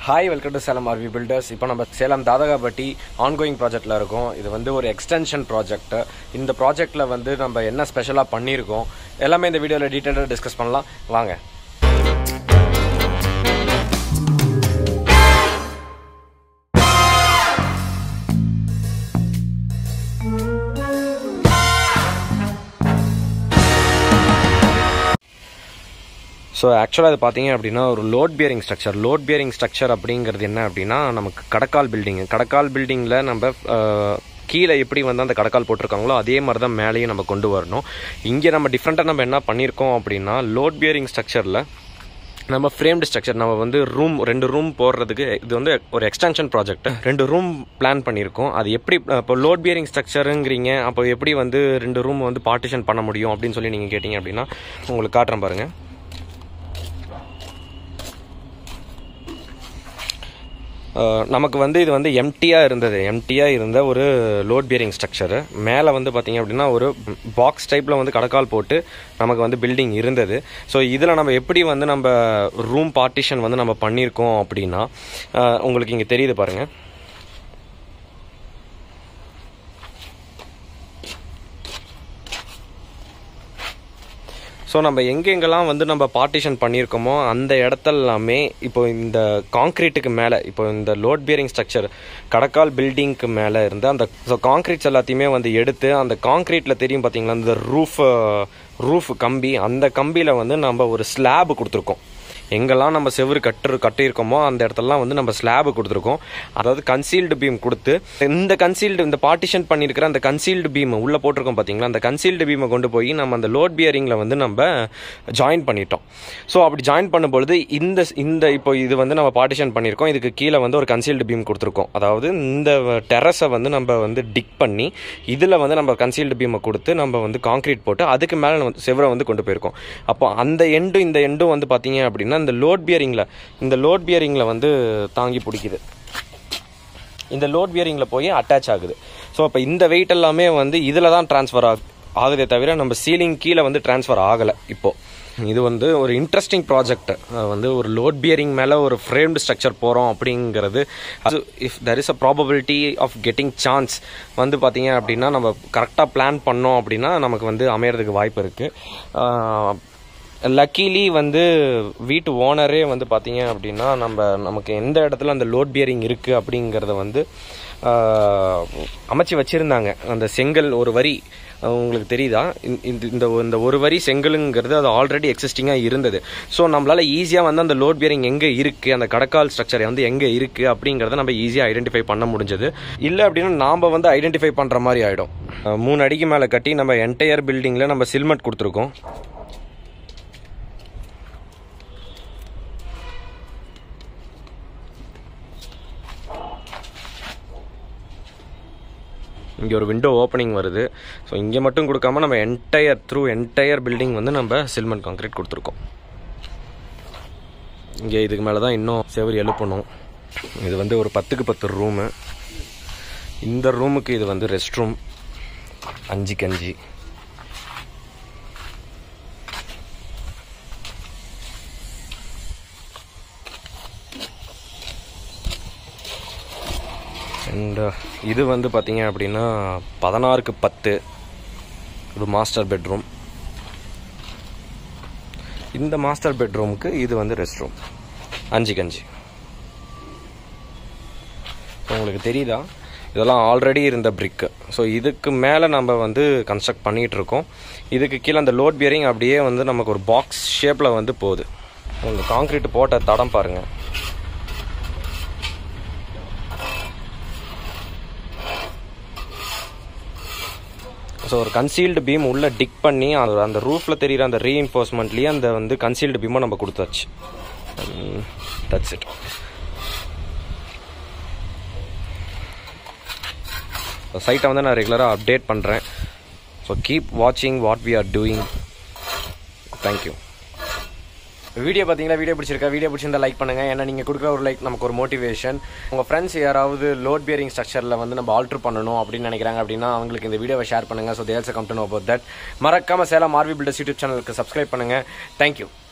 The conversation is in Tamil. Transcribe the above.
hi welcome to Salem RV builders இப்போ நம்ம சேலம் தாதகாபட்டி ஆன்கோயிங் ப்ராஜெக்டில் இருக்கோம் இது வந்து ஒரு எக்ஸ்டென்ஷன் ப்ராஜெக்ட் இந்த ப்ராஜெக்டில் வந்து நம்ம என்ன ஸ்பெஷலாக பண்ணியிருக்கோம் எல்லாமே இந்த வீடியோவில் டீட்டெயிலாக டிஸ்கஸ் பண்ணலாம் வாங்க ஸோ ஆக்சுவலாக இது பார்த்தீங்க அப்படின்னா ஒரு load bearing structure load bearing structure அப்படிங்கிறது என்ன அப்படின்னா நமக்கு கடக்கால் பில்டிங் கடக்கால் பில்டிங்கில் நம்ம அஹ், கீழே எப்படி வந்து அந்த கடக்கால் போட்டிருக்காங்களோ அதே மாதிரி தான் மேலேயும் நம்ம கொண்டு வரணும் இங்கே நம்ம டிஃப்ரெண்ட்டாக நம்ம என்ன பண்ணியிருக்கோம் அப்படின்னா லோட் பியரிங் ஸ்ட்ரக்சரில் நம்ம ஃப்ரேம்டு ஸ்ட்ரக்சர் நம்ம வந்து ரூம் ரெண்டு ரூம் போடுறதுக்கு இது வந்து ஒரு எக்ஸ்டென்ஷன் ப்ராஜெக்ட் ரெண்டு ரூம் பிளான் பண்ணியிருக்கோம் அது எப்படி இப்போ லோட் பியரிங் ஸ்ட்ரக்சருங்கிறீங்க அப்போ எப்படி வந்து ரெண்டு ரூம் வந்து பார்ட்டிஷன் பண்ண முடியும் அப்படின்னு சொல்லி நீங்கள் கேட்டிங்க அப்படின்னா உங்களுக்கு காட்டுறேன் பாருங்கள் அஹ் நமக்கு வந்து இது வந்து எம்டியாக இருந்தது எம்டியாக இருந்த ஒரு லோட் பியரிங் ஸ்ட்ரக்சரு மேலே வந்து பார்த்தீங்க அப்படின்னா ஒரு பாக்ஸ் டைப்பில் வந்து கடக்கால் போட்டு நமக்கு வந்து பில்டிங் இருந்தது ஸோ இதில் நம்ம எப்படி வந்து நம்ம ரூம் பார்ட்டிஷன் வந்து நம்ம பண்ணியிருக்கோம் அப்படின்னா அஹ் உங்களுக்கு இங்கே தெரியுது பாருங்கள் ஸோ நம்ம எங்கெங்கெல்லாம் வந்து நம்ம பார்ட்டிஷன் பண்ணியிருக்கோமோ அந்த இடத்தெல்லாமே இப்போ இந்த காங்க்ரீட்டுக்கு மேலே இப்போ இந்த லோட் பியரிங் ஸ்ட்ரக்சர் கடக்கால் பில்டிங்க்கு மேலே இருந்து அந்த ஸோ காங்க்ரீட்ஸ் எல்லாத்தையுமே வந்து எடுத்து அந்த காங்க்ரீட்டில் தெரியும் பார்த்தீங்களா அந்த ரூஃப் ரூஃப் கம்பி அந்த கம்பியில் வந்து நம்ம ஒரு ஸ்லாப் கொடுத்துருக்கோம் எங்கெல்லாம் நம்ம செவுரு கட்டு கட்டியிருக்கோமோ அந்த இடத்துலலாம் வந்து நம்ம ஸ்லாப் கொடுத்துருக்கோம் அதாவது கன்சீல்டு பீம் கொடுத்து இந்த கன்சீல்டு இந்த பார்ட்டிஷன் பண்ணியிருக்கிற அந்த கன்சீல்டு பீம் உள்ளே போட்டிருக்கோம் பார்த்தீங்களா அந்த கன்சீல்டு பீமை கொண்டு போய் நம்ம அந்த லோட் பியரிங்கில் வந்து நம்ம ஜாயின் பண்ணிட்டோம் ஸோ அப்படி ஜாயின் பண்ணும்பொழுது இந்த இந்த இப்போ இது வந்து நம்ம பார்ட்டிஷன் பண்ணியிருக்கோம் இதுக்கு கீழே வந்து ஒரு கன்சீல்டு பீம் கொடுத்துருக்கோம் அதாவது இந்த டெரஸை வந்து நம்ம வந்து டிக் பண்ணி இதில் வந்து நம்ம கன்சீல்டு பீமை கொடுத்து நம்ம வந்து காங்க்ரீட் போட்டு அதுக்கு மேலே வந்து செவரை வந்து கொண்டு போயிருக்கோம் அப்போ அந்த எண்டும் இந்த எண்டும் வந்து பார்த்தீங்க அப்படின்னா இந்த லோட் பியரிங்கில் இந்த லோட் பியரிங்கில் வந்து தாங்கி பிடிக்குது இந்த லோட் பியரிங்கில் போய் அட்டாச் ஆகுது ஸோ அப்போ இந்த வெயிட் எல்லாமே வந்து இதில் தான் ட்ரான்ஸ்ஃபர் ஆகு ஆகுதே தவிர நம்ம சீலிங் கீழே வந்து ட்ரான்ஸ்ஃபர் ஆகலை இப்போது இது வந்து ஒரு இன்ட்ரெஸ்டிங் ப்ராஜெக்ட் வந்து ஒரு லோட் பியரிங் மேலே ஒரு ஃப்ரேம்டு ஸ்ட்ரக்சர் போகிறோம் அப்படிங்கிறது அது if there is a probability of getting chance வந்து பார்த்தீங்க அப்படின்னா நம்ம கரெக்டாக பிளான் பண்ணோம் அப்படின்னா நமக்கு வந்து அமையறதுக்கு வாய்ப்பு இருக்குது லக்கிலி வந்து வீட்டு ஓனரே வந்து பார்த்தீங்க அப்படின்னா நம்ம நமக்கு எந்த இடத்துல அந்த லோட் பியரிங் இருக்குது அப்படிங்கிறத வந்து ஆஹ், அமைச்சு வச்சுருந்தாங்க அந்த செங்கல் ஒரு வரி அஹ், உங்களுக்கு தெரியுதா இந்த- இந்த இந்த இந்த ஒரு வரி செங்கலுங்கிறது அது ஆல்ரெடி எக்ஸிஸ்டிங்காக இருந்தது ஸோ நம்மளால் ஈஸியாக வந்து அந்த லோட் பியரிங் எங்கே இருக்குது அந்த கடக்கால் ஸ்ட்ரக்சர் வந்து எங்கே இருக்குது அப்படிங்கிறத நம்ம ஈஸியாக ஐடென்டிஃபை பண்ண முடிஞ்சது இல்லை அப்படின்னா நாம் வந்து ஐடென்டிஃபை பண்ணுற மாதிரி ஆகிடும் மூணு அடிக்கு மேலே கட்டி நம்ம என்டையர் பில்டிங்கில் நம்ம சில்மெட் கொடுத்துருக்கோம் இங்கே ஒரு விண்டோ ஓப்பனிங் வருது ஸோ இங்கே மட்டும் கொடுக்காம நம்ம என்டையர் த்ரூ என்டையர் பில்டிங் வந்து நம்ம சில்மன் கான்க்ரீட் கொடுத்துருக்கோம் இங்கே இதுக்கு மேலே தான் இன்னும் செவரு எழுப்பணும் இது வந்து ஒரு பத்துக்கு பத்து ரூமு இந்த ரூமுக்கு இது வந்து ரெஸ்ட் ரூம் அஞ்சுக்கு அஞ்சு அண்ட் இது வந்து பார்த்தீங்க அப்படின்னா பதினாறுக்கு பத்து இது மாஸ்டர் பெட்ரூம் இந்த மாஸ்டர் பெட்ரூமுக்கு இது வந்து ரெஸ்ட் ரூம் அஞ்சுக்கு அஞ்சு So, உங்களுக்கு தெரியுதா இதெல்லாம் ஆல்ரெடி இருந்த பிரிக்கு ஸோ இதுக்கு மேலே நம்ம வந்து கன்ஸ்ட்ரக்ட் பண்ணிகிட்டு இருக்கோம் இதுக்கு கீழே அந்த லோட் பியரிங் அப்படியே வந்து நமக்கு ஒரு பாக்ஸ் ஷேப்பில் வந்து போகுது இந்த காங்க்ரீட் போட்ட தடம் பாருங்கள் ஸோ ஒரு கன்சீல்டு பீம் உள்ள டிக் பண்ணி அது அந்த ரூஃபில் தெரியிற அந்த ரீஎன்ஃபோர்ஸ்மெண்ட்லேயே அந்த வந்து கன்சீல்டு பீமை நம்ம கொடுத்தாச்சு தட்ஸ் இட் சைட்டை வந்து நான் ரெகுலராக அப்டேட் பண்ணுறேன் ஸோ கீப் வாட்சிங் what we are doing thank you video பார்த்தீங்களா வீடியோ பிடிச்சிருக்கா வீடியோ பிடிச்சிருந்தா லைக் பண்ணுங்க ஏன்னா நீங்கள் கொடுக்குற ஒரு லைக் நமக்கு ஒரு மோட்டிவேஷன் உங்கள் ஃப்ரெண்ட்ஸ் யாராவது லோட் பியரிங் ஸ்ட்ரக்சரில் வந்து நம்ம ஆல்ட்ரு பண்ணணும் அப்படின்னு நினைக்கிறாங்க அப்படின்னா அவங்களுக்கு இந்த வீடியோவை ஷேர் பண்ணுங்க so others come to know about that மறக்காம சேலம் ஆர்வி பில்டர்ஸ் யூடியூப் சேனலுக்கு சப்ஸ்கிரைப் பண்ணுங்க தேங்க்யூ